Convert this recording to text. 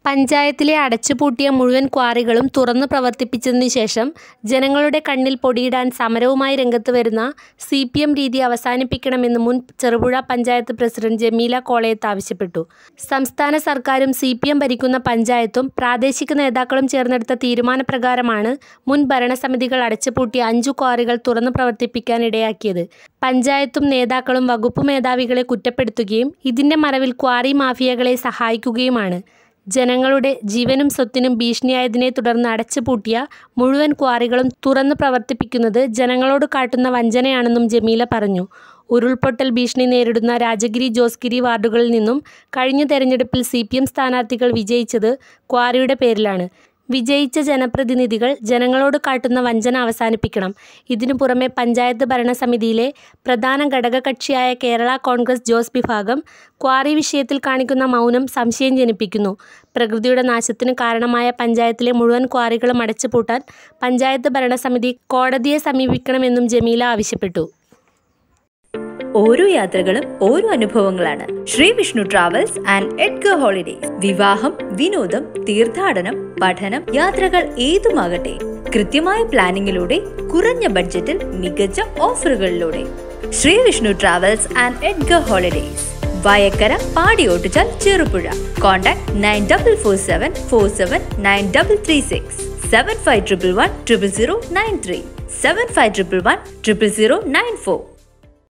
പഞ്ചായത്തിലെ അടച്ചുപൂട്ടിയ മുഴുവൻ ക്വാറികളും തുറന്നു പ്രവർത്തിപ്പിച്ചതിനു ശേഷം ജനങ്ങളുടെ കണ്ണിൽ പൊടിയിടാൻ സമരവുമായി രംഗത്ത് വരുന്ന സി പി എം രീതി അവസാനിപ്പിക്കണമെന്ന് മുൻ ചെറുപുഴ പഞ്ചായത്ത് പ്രസിഡന്റ് ജമീല കോളയത്ത് ആവശ്യപ്പെട്ടു സംസ്ഥാന സർക്കാരും സി പി എം ഭരിക്കുന്ന പഞ്ചായത്തും പ്രാദേശിക നേതാക്കളും ചേർന്നെടുത്ത തീരുമാനപ്രകാരമാണ് മുൻ ഭരണസമിതികൾ അടച്ചുപൂട്ടിയ അഞ്ചു ക്വാറികൾ തുറന്നു പ്രവർത്തിപ്പിക്കാൻ ഇടയാക്കിയത് പഞ്ചായത്തും നേതാക്കളും വകുപ്പ് മേധാവികളെ കുറ്റപ്പെടുത്തുകയും ഇതിന്റെ മറവിൽ ക്വാറി മാഫിയകളെ സഹായിക്കുകയുമാണ് ജനങ്ങളുടെ ജീവനും സ്വത്തിനും ഭീഷണിയായതിനെ തുടർന്ന് അടച്ചുപൂട്ടിയ മുഴുവൻ ക്വാറികളും തുറന്നു പ്രവർത്തിപ്പിക്കുന്നത് ജനങ്ങളോട് കാട്ടുന്ന വഞ്ചനയാണെന്നും ജമീല പറഞ്ഞു ഉരുൾപൊട്ടൽ ഭീഷണി നേരിടുന്ന രാജഗിരി ജോസ്ഗിരി വാർഡുകളിൽ നിന്നും കഴിഞ്ഞ തെരഞ്ഞെടുപ്പിൽ സി പി എം സ്ഥാനാർത്ഥികൾ വിജയിച്ചത് ക്വാറിയുടെ പേരിലാണ് വിജയിച്ച ജനപ്രതിനിധികൾ ജനങ്ങളോട് കാട്ടുന്ന വഞ്ചന അവസാനിപ്പിക്കണം ഇതിനു പുറമെ പഞ്ചായത്ത് ഭരണസമിതിയിലെ പ്രധാന ഘടകകക്ഷിയായ കേരള കോൺഗ്രസ് ജോസ് വിഭാഗം ക്വാറി വിഷയത്തിൽ കാണിക്കുന്ന മൗനം സംശയം ജനിപ്പിക്കുന്നു പ്രകൃതിയുടെ നാശത്തിന് കാരണമായ പഞ്ചായത്തിലെ മുഴുവൻ ക്വാറികളും അടച്ചുപൂട്ടാൻ പഞ്ചായത്ത് ഭരണസമിതി കോടതിയെ സമീപിക്കണമെന്നും ജമീല ആവശ്യപ്പെട്ടു ഓരോ യാത്രകളും ഓരോ അനുഭവങ്ങളാണ് Shri Vishnu travels and Edgar holidays വിവാഹം വിനോദം തീർത്ഥാടനം പഠനം യാത്രകൾ ഏതുമാകട്ടെ കൃത്യമായ പ്ലാനിങ്ങിലൂടെ കുറഞ്ഞ ബഡ്ജറ്റിൽ മികച്ച ഓഫറുകളിലൂടെ Shri Vishnu travels and Edgar holidays Vayakkara Padiyottuchal Cherupuzha contact nine double four seven four seven nine double three six seven five triple one triple zero nine three seven five triple one triple zero nine four